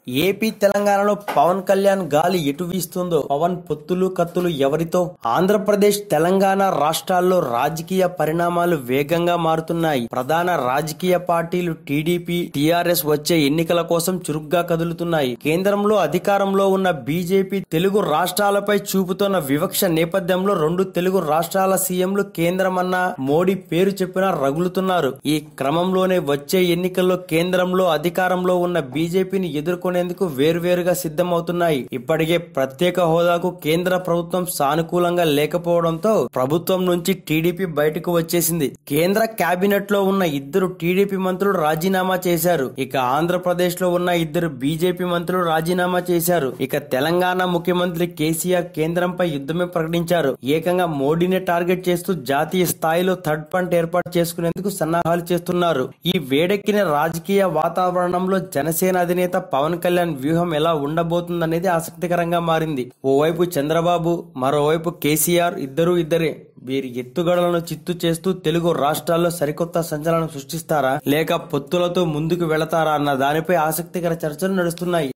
AP తెలంగాణలో పవన్ కళ్యాణ్ గాలి ఎటు వీస్తుందో పవన్ పొత్తులు కత్తులు ఎవరితో ఆంధ్రప్రదేశ్ తెలంగాణ రాష్ట్రాల్లో రాజకీయ పరిణామాలు వేగంగా మారుతున్నాయి ప్రధాన రాజకీయ పార్టీలు టీడీపీ టీఆర్ఎస్ వచ్చే ఎన్నికల కోసం చురుగ్గా కదులుతున్నాయి కేంద్రంలో అధికారంలో ఉన్న బీజేపీ తెలుగు రాష్ట్రాలపై చూపుతున్న వివక్ష నేపథ్యంలో రెండు తెలుగు రాష్ట్రాల సీఎంలు కేంద్రమన్న మోడీ పేరు చెప్పినా రగులుతున్నారు ఈ క్రమంలోనే వచ్చే ఎన్నికల్లో కేంద్రంలో అధికారంలో ఉన్న బీజేపీని ఎదుర్కొనేందుకు వేర్వేరుగా సిద్ధమవుతున్నాయి ఇప్పటికే ప్రత్యేక హోదాకు కేంద్ర ప్రభుత్వం సానుకూలంగా లేకపోవడంతో ప్రభుత్వం నుంచి టీడీపీ బయటకు వచ్చేసింది కేంద్ర కేబినెట్ లో ఉన్న ఇద్దరు టీడీపీ మంత్రులు రాజీనామా చేశారు ఇక ఆంధ్రప్రదేశ్ లో ఉన్న ఇద్దరు బీజేపీ మంత్రులు రాజీనామా చేశారు ఇక తెలంగాణ ముఖ్యమంత్రి కేసీఆర్ కేంద్రంపై యుద్ధమే ప్రకటించారు ఏకంగా మోడీని టార్గెట్ చేస్తూ జాతీయ స్థాయిలో థర్డ్ ఫ్రంట్ ఏర్పాటు చేసుకునేందుకు సన్నాహాలు చేస్తున్నారు ఈ వేడెక్కిన రాజకీయ వాతావరణంలో జనసేన అధినేత పవన్ కళ్యాణ్ వ్యూహం ఎలా ఉండబోతుందనేది ఆసక్తికరంగా మారింది ఓవైపు చంద్రబాబు మరోవైపు కేసీఆర్ ఇద్దరు ఇద్దరే వీరి ఎత్తుగడలను చిత్తు చేస్తూ తెలుగు రాష్ట్రాల్లో సరికొత్త సంచలనం సృష్టిస్తారా లేక పొత్తులతో ముందుకు వెళతారా అన్న దానిపై ఆసక్తికర చర్చలు నడుస్తున్నాయి